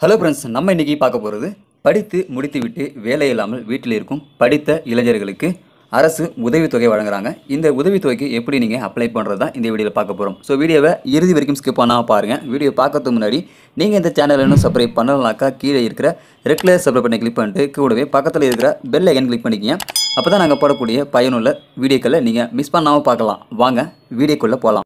Hello friends நம்ம இன்றைக்கி பார்க்க போகிறது படித்து முடித்துவிட்டு வேலை இல்லாமல் வீட்டில் இருக்கும் படித்த இளைஞர்களுக்கு அரசு உதவித்தொகை வழங்குறாங்க இந்த உதவித்தொகைக்கு எப்படி நீங்கள் அப்ளை பண்ணுறது தான் இந்த வீடியோவில் பார்க்க போகிறோம் ஸோ வீடியோவை இறுதி வரைக்கும் ஸ்கிப் பண்ணாமல் பாருங்கள் வீடியோ பார்க்கறதுக்கு முன்னாடி நீங்கள் இந்த சேனல் இன்னும் சப்ஸ்கிரைப் பண்ணலனாக்கா கீழே இருக்கிற ரெகுலர் சப்ஸ்கிரைப் பண்ணி கிளிக் பண்ணிட்டு கூடவே பக்கத்தில் இருக்கிற பெல் ஐக்கன் கிளிக் பண்ணிக்கிங்க அப்போ தான் நாங்கள் போடக்கூடிய பயனுள்ள வீடியோக்களை நீங்கள் மிஸ் பண்ணாமல் பார்க்கலாம் வாங்க வீடியோக்குள்ளே போகலாம்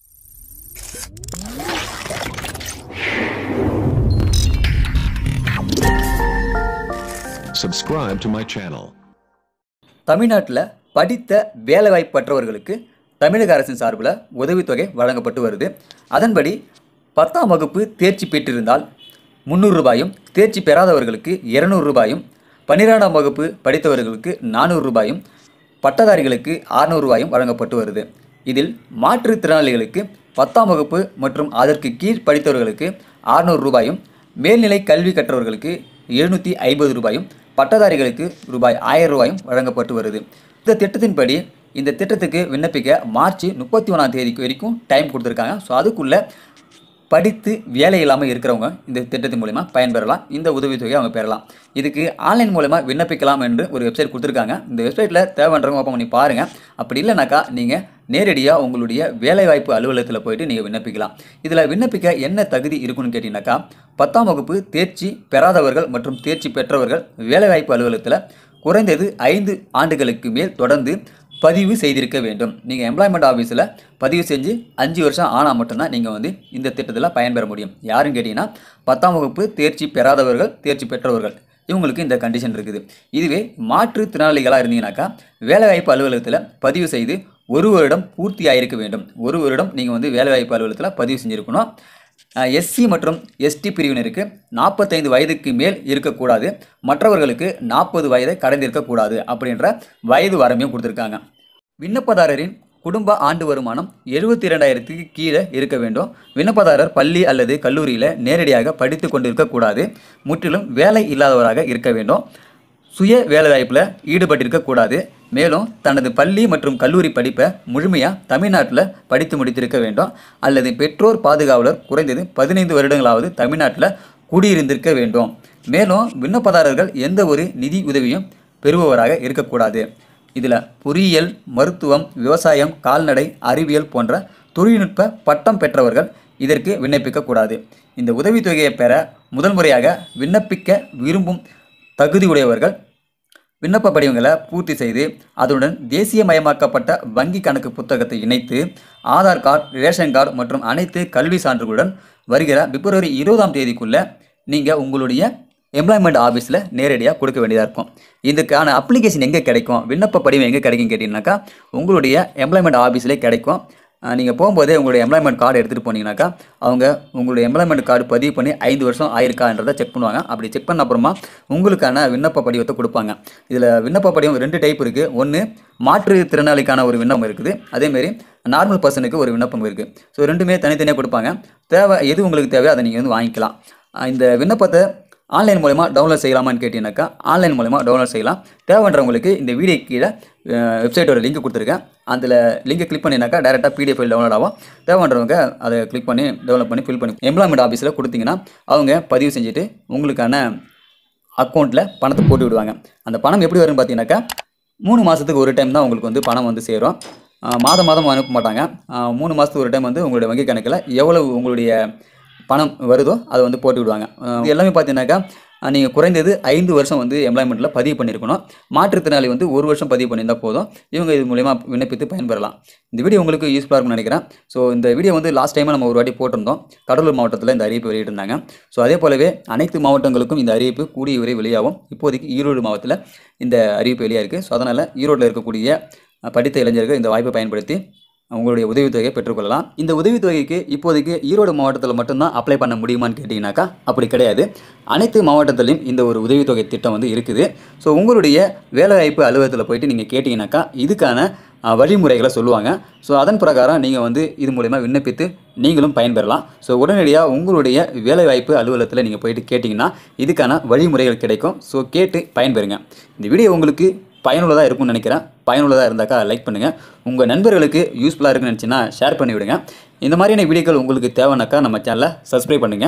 Subscribe to my channel. தமிழ்நாட்டில் படித்த வேலைவாய்ப்பற்றவர்களுக்கு தமிழக அரசின் சார்பில் உதவித்தொகை வழங்கப்பட்டு வருது அதன்படி பத்தாம் வகுப்பு தேர்ச்சி பெற்றிருந்தால் முந்நூறு ரூபாயும் தேர்ச்சி பெறாதவர்களுக்கு இருநூறு ரூபாயும் பன்னிரெண்டாம் வகுப்பு படித்தவர்களுக்கு நானூறு ரூபாயும் பட்டதாரிகளுக்கு அறுநூறு ரூபாயும் வழங்கப்பட்டு வருது இதில் மாற்றுத்திறனாளிகளுக்கு பத்தாம் வகுப்பு மற்றும் அதற்கு கீழ் படித்தவர்களுக்கு அறுநூறு ரூபாயும் மேல்நிலை கல்வி கற்றவர்களுக்கு எழுநூற்றி ஐம்பது ரூபாயும் பட்டதாரிகளுக்கு ரூபாய் ஆயிரம் ரூபாயும் வழங்கப்பட்டு வருது இந்த திட்டத்தின்படி இந்த திட்டத்துக்கு விண்ணப்பிக்க மார்ச் முப்பத்தி ஒன்றாம் தேதிக்கு வரைக்கும் டைம் கொடுத்துருக்காங்க ஸோ அதுக்குள்ளே படித்து வேலை இல்லாமல் இருக்கிறவங்க இந்த திட்டத்தின் மூலிமா பயன்பெறலாம் இந்த உதவித்தொகையை அவங்க பெறலாம் இதுக்கு ஆன்லைன் மூலமா விண்ணப்பிக்கலாம் என்று ஒரு வெப்சைட் கொடுத்துருக்காங்க இந்த வெப்சைட்டில் தேவைன்றவங்க ஓப்பன் பண்ணி பாருங்கள் அப்படி இல்லைனாக்கா நீங்கள் நேரடியாக உங்களுடைய வேலைவாய்ப்பு அலுவலகத்தில் போயிட்டு நீங்கள் விண்ணப்பிக்கலாம் இதில் விண்ணப்பிக்க என்ன தகுதி இருக்குன்னு கேட்டிங்கனாக்கா பத்தாம் வகுப்பு தேர்ச்சி பெறாதவர்கள் மற்றும் தேர்ச்சி பெற்றவர்கள் வேலைவாய்ப்பு அலுவலகத்தில் குறைந்தது ஐந்து ஆண்டுகளுக்கு மேல் தொடர்ந்து பதிவு செய்திருக்க வேண்டும் நீங்கள் எம்ப்ளாய்மெண்ட் ஆஃபீஸில் பதிவு செஞ்சு அஞ்சு வருஷம் ஆனால் மட்டும்தான் நீங்கள் வந்து இந்த திட்டத்தில் பயன்பெற முடியும் யாருன்னு கேட்டிங்கன்னா பத்தாம் வகுப்பு தேர்ச்சி பெறாதவர்கள் தேர்ச்சி பெற்றவர்கள் இவங்களுக்கு இந்த கண்டிஷன் இருக்குது இதுவே மாற்றுத்திறனாளிகளாக இருந்தீங்கன்னாக்கா வேலைவாய்ப்பு அலுவலகத்தில் பதிவு செய்து ஒரு வருடம் பூர்த்தி ஆகிருக்க வேண்டும் ஒரு வருடம் நீங்கள் வந்து வேலைவாய்ப்பு அலுவலகத்தில் பதிவு செஞ்சுருக்கணும் எஸ்சி மற்றும் எஸ்டி பிரிவினருக்கு நாற்பத்தைந்து வயதுக்கு மேல் இருக்கக்கூடாது மற்றவர்களுக்கு நாற்பது வயதை கடந்திருக்கக்கூடாது அப்படின்ற வயது வரம்பையும் கொடுத்துருக்காங்க விண்ணப்பதாரரின் குடும்ப ஆண்டு வருமானம் எழுபத்தி இரண்டாயிரத்துக்கு கீழே இருக்க வேண்டும் விண்ணப்பதாரர் பள்ளி அல்லது கல்லூரியில் நேரடியாக படித்து கொண்டிருக்கக்கூடாது முற்றிலும் வேலை இல்லாதவராக இருக்க வேண்டும் சுய வேலைவாய்ப்பில் ஈடுபட்டிருக்கக்கூடாது மேலும் தனது பள்ளி மற்றும் கல்லூரி படிப்பை முழுமையாக தமிழ்நாட்டில் படித்து முடித்திருக்க வேண்டும் அல்லது பெற்றோர் பாதுகாவலர் குறைந்தது பதினைந்து வருடங்களாவது தமிழ்நாட்டில் குடியிருந்திருக்க வேண்டும் மேலும் விண்ணப்பதாரர்கள் எந்த ஒரு நிதி உதவியும் பெறுபவராக இருக்கக்கூடாது இதில் பொறியியல் மருத்துவம் விவசாயம் கால்நடை அறிவியல் போன்ற தொழில்நுட்ப பட்டம் பெற்றவர்கள் இதற்கு விண்ணப்பிக்கக்கூடாது இந்த உதவித்தொகையை பெற முதல் முறையாக விண்ணப்பிக்க விரும்பும் தகுதியுடையவர்கள் விண்ணப்ப படிவங்களை பூர்த்தி செய்து அதனுடன் தேசியமயமாக்கப்பட்ட வங்கி கணக்கு புத்தகத்தை இணைத்து ஆதார் கார்டு ரேஷன் கார்டு மற்றும் அனைத்து கல்வி சான்றுகளுடன் வருகிற பிப்ரவரி இருபதாம் தேதிக்குள்ளே நீங்கள் உங்களுடைய எம்ப்ளாய்மெண்ட் ஆஃபீஸில் நேரடியாக கொடுக்க வேண்டியதாக இருக்கும் இதுக்கான அப்ளிகேஷன் எங்கே கிடைக்கும் விண்ணப்ப படிவம் எங்கே கிடைக்கும் கேட்டிங்கனாக்கா உங்களுடைய எம்ப்ளாய்மெண்ட் ஆஃபீஸ்லேயே கிடைக்கும் நீங்கள் போகும்போதே உங்களுடைய எம்ப்ளாய்மெண்ட் கார்டு எடுத்துகிட்டு போனீங்கன்னாக்கா அவங்க உங்களுடைய எம்ப்ளாய்மெண்ட் கார்டு பதிவு பண்ணி ஐந்து வருஷம் ஆயிருக்கான்றதை செக் பண்ணுவாங்க அப்படி செக் பண்ண அப்புறமா உங்களுக்கான விண்ணப்ப படிவத்தை கொடுப்பாங்க இதில் விண்ணப்ப படிவம் ரெண்டு டைப் இருக்குது ஒன்று மாற்றுத்திறனாளிக்கான ஒரு விண்ணப்பம் இருக்குது அதேமாரி நார்மல் பர்சனுக்கு ஒரு விண்ணப்பம் இருக்குது ஸோ ரெண்டுமே தனித்தனியாக கொடுப்பாங்க தேவை எது உங்களுக்கு தேவையோ அதை நீங்கள் வந்து வாங்கிக்கலாம் அஹ் இந்த விண்ணப்பத்தை ஆன்லைன் மூலமா டவுன்லோட் செய்யலாமான்னு கேட்டிங்கனாக்கா ஆன்லைன் மூலமா டவுன்லோட் செய்யலாம் தேவைன்றவங்களுக்கு இந்த வீடியோ கீழே வெப்சைட்டோட லிங்க் கொடுத்துருக்கேன் அதில் லிங்கை கிளிக் பண்ணினாக்கா டேரெக்டாக பிடிஎஃப் ஃபைல் டவுன்லோட் ஆகும் தேவைன்றவங்க அதை கிளிக் பண்ணி டெவலப் பண்ணி ஃபில் பண்ணி எம்ப்ளாய்மெண்ட் ஆஃபீஸில் கொடுத்தீங்கன்னா அவங்க பதிவு செஞ்சுட்டு உங்களுக்கான அக்கௌண்ட்டில் பணத்தை போட்டு விடுவாங்க அந்த பணம் எப்படி வரும்னு பார்த்தீங்கன்னாக்கா மூணு மாதத்துக்கு ஒரு டைம் தான் உங்களுக்கு வந்து பணம் வந்து சேரும் ஆஹ் மாதம் மாதம் அனுப்ப மாட்டாங்க ஆஹ் மூணு மாதத்துக்கு ஒரு டைம் வந்து உங்களுடைய வங்கி கணக்கில் எவ்வளவு உங்களுடைய பணம் வருதோ அதை வந்து போட்டு விடுவாங்க ஆஹ் இது எல்லாமே பார்த்தீங்கன்னாக்கா நீங்கள் குறைந்தது ஐந்து வருஷம் வந்து எம்ப்ளாய்மெண்ட்டில் பதிவு பண்ணியிருக்கணும் மாற்றுத்திறனாளி வந்து ஒரு வருஷம் பதிவு பண்ணியிருந்தால் போதும் இவங்க இது மூலயமா விண்ணப்பித்து பயன்பெறலாம் இந்த வீடியோ உங்களுக்கு யூஸ்ஃபுல்லாக இருக்கும்னு நினைக்கிறேன் ஸோ இந்த வீடியோ வந்து லாஸ்ட் டைமாக நம்ம ஒரு வாட்டி போட்டிருந்தோம் கடலூர் மாவட்டத்தில் இந்த அறிவிப்பு வெளியிட்டிருந்தாங்க ஸோ அதே போலவே அனைத்து மாவட்டங்களுக்கும் இந்த அறிவிப்பு கூடிய விரை வெளியாகும் இப்போதைக்கு ஈரோடு மாவட்டத்தில் இந்த அறிவிப்பு வெளியாக இருக்குது ஸோ அதனால் ஈரோட்டில் இருக்கக்கூடிய அஹ், படித்த இளைஞர்கள் இந்த வாய்ப்பை பயன்படுத்தி உங்களுடைய உதவித்தொகையை பெற்றுக்கொள்ளலாம் இந்த உதவித்தொகைக்கு இப்போதைக்கு ஈரோடு மாவட்டத்தில் மட்டும்தான் அப்ளை பண்ண முடியுமான்னு கேட்டிங்கனாக்கா அப்படி கிடையாது அனைத்து மாவட்டத்திலையும் இந்த ஒரு உதவித்தொகை திட்டம் வந்து இருக்குது ஸோ உங்களுடைய வேலைவாய்ப்பு அலுவலகத்தில் போயிட்டு நீங்கள் கேட்டிங்கனாக்கா இதுக்கான அஹ், வழிமுறைகளை சொல்லுவாங்க ஸோ அதன் பிரகாரம் நீங்கள் வந்து இது மூலயமா விண்ணப்பித்து நீங்களும் பயன்பெறலாம் ஸோ உடனடியாக உங்களுடைய வேலைவாய்ப்பு அலுவலகத்தில் நீங்கள் போயிட்டு கேட்டிங்கன்னா இதுக்கான வழிமுறைகள் கிடைக்கும் ஸோ கேட்டு பயன்பெறுங்க இந்த வீடியோ உங்களுக்கு பயனுள்ளதாக இருக்கும்னு நினைக்கிறேன் பயனுள்ளதாக இருந்தாக்கா லைக் பண்ணுங்கள் உங்கள் நண்பர்களுக்கு யூஸ்ஃபுல்லாக இருக்குன்னு நினச்சின்னா ஷேர் பண்ணி விடுங்க இந்த மாதிரியான வீடியோக்கள் உங்களுக்கு தேவைனாக்கா நம்ம சேனலை சப்ஸ்கிரைப் பண்ணுங்கள்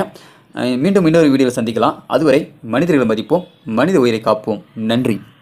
அஹ் மீண்டும் இன்னொரு வீடியோவில் சந்திக்கலாம் அதுவரை மனிதர்களை மதிப்போம் மனித உயிரை காப்போம் நன்றி